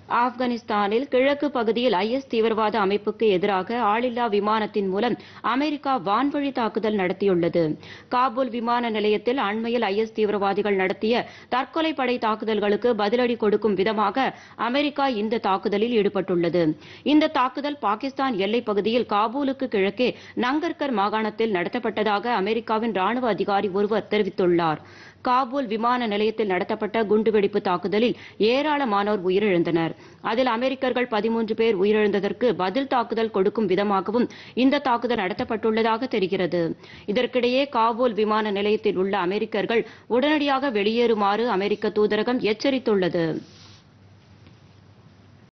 ஆப்கானிஸ்தானில் கிழக்கு பகுதியில் ஐஎஸ் தீவிரவாத அமைப்புக்கு எதிராக ஆளில்லா விமானத்தின் மூலம் அமெரிக்கா வான்வழி தாக்குதல் நடத்தியுள்ளது காபூல் விமான நிலையத்தில் அண்மையில் ஐஎஸ் தீவிரவாதிகள் நடத்திய தற்கொலை படை தாக்குதல்களுக்கு பதிலடி கொடுக்கும் விதமாக அமெரிக்கா இந்த தாக்குதலில் ஈடுபட்டுள்ளது இந்த தாக்குதல் பாகிஸ்தான் எல்லைப் பகுதியில் காபூலுக்கு கிழக்கே நங்கர்கர் மாகாணத்தில் நடத்தப்பட்டதாக அமெரிக்காவின் ராணுவ அதிகாரி ஒருவர் தெரிவித்துள்ளார் காபூல் விமான நிலையத்தில் நடத்தப்பட்ட குண்டுவெடிப்பு தாக்குதலில் ஏராளமானோர் உயிரிழந்தனர் அதில் அமெரிக்கர்கள் பதிமூன்று பேர் உயிரிழந்ததற்கு பதில் தாக்குதல் கொடுக்கும் விதமாகவும் இந்த தாக்குதல் நடத்தப்பட்டுள்ளதாக தெரிகிறது இதற்கிடையே காபூல் விமான நிலையத்தில் உள்ள அமெரிக்கர்கள் உடனடியாக வெளியேறுமாறு அமெரிக்க தூதரகம் எச்சரித்துள்ளது